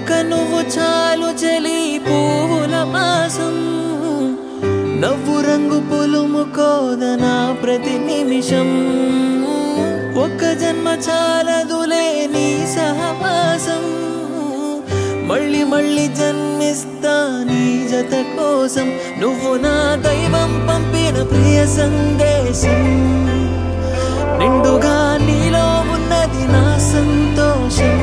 ఒక్క నువ్వు చాలు చలి పువ్వుల మాసం నవ్వు రంగు పులుము కోదనా ప్రతి నిమిషం ఒక్క జన్మ చాలదులే నీ సహవాసం మళ్ళీ మళ్ళీ జన్మిస్తా నీ జత కోసం నువ్వు నా దైవం పంపిన ప్రియ సందేశం నిండుగా నీలో ఉన్నది నా సంతోషం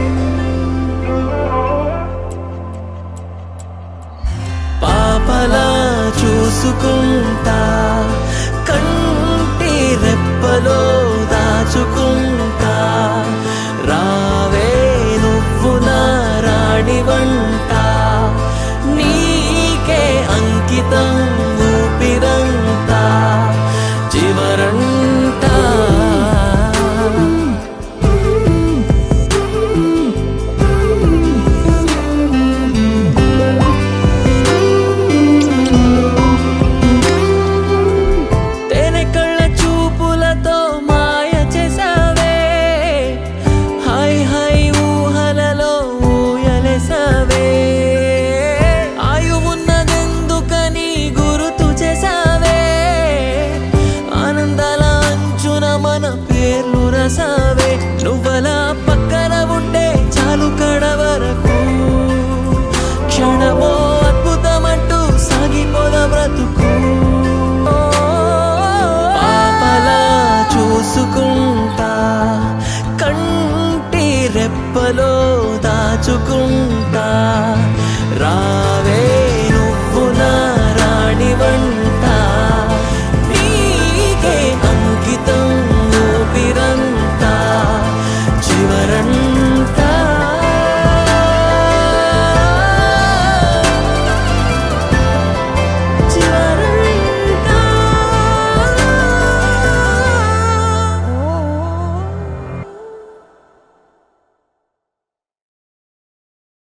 పాపలా చూసుకుంటా